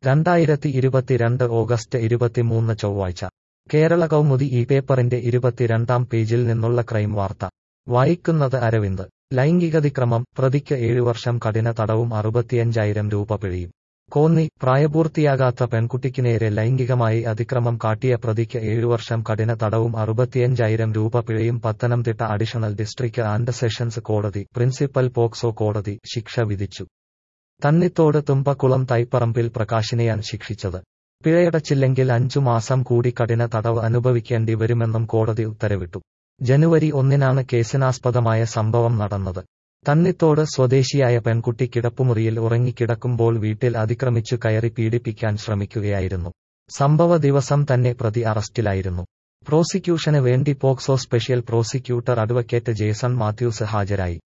രണ്ടായിരത്തി ഇരുപത്തിരണ്ട് ഓഗസ്റ്റ് ഇരുപത്തിമൂന്ന് ചൊവ്വാഴ്ച കേരള കൗമുദി ഈ പേപ്പറിന്റെ ഇരുപത്തിരണ്ടാം പേജിൽ നിന്നുള്ള ക്രൈം വാർത്ത വായിക്കുന്നത് അരവിന്ദ് ലൈംഗികതിക്രമം പ്രതിക്ക് ഏഴുവർഷം കഠിന തടവും അറുപത്തിയഞ്ചായിരം രൂപ പിഴയും കോന്നി പ്രായപൂർത്തിയാകാത്ത പെൺകുട്ടിക്ക് നേരെ ലൈംഗികമായി അതിക്രമം കാട്ടിയ പ്രതിക്ക് ഏഴുവർഷം കഠിന തടവും അറുപത്തിയഞ്ചായിരം രൂപ പിഴയും Pathanamthitta additional district and sessions കോടതി പ്രിൻസിപ്പൽ പോക്സോ കോടതി ശിക്ഷ വിധിച്ചു തന്നിത്തോട് തുമ്പക്കുളം തൈപ്പറമ്പിൽ പ്രകാശിനെയാണ് ശിക്ഷിച്ചത് പിഴയടച്ചില്ലെങ്കിൽ അഞ്ചു മാസം കൂടി കഠിന തടവ് അനുഭവിക്കേണ്ടി വരുമെന്നും കോടതി ഉത്തരവിട്ടു ജനുവരി ഒന്നിനാണ് കേസിനാസ്പദമായ സംഭവം നടന്നത് തന്നിത്തോട് സ്വദേശിയായ പെൺകുട്ടി കിടപ്പുമുറിയിൽ ഉറങ്ങിക്കിടക്കുമ്പോൾ വീട്ടിൽ അതിക്രമിച്ചു കയറി പീഡിപ്പിക്കാൻ ശ്രമിക്കുകയായിരുന്നു സംഭവ ദിവസം തന്നെ പ്രതി അറസ്റ്റിലായിരുന്നു പ്രോസിക്യൂഷന് വേണ്ടി POCSO special prosecutor advocate Jason Mathews ഹാജരായി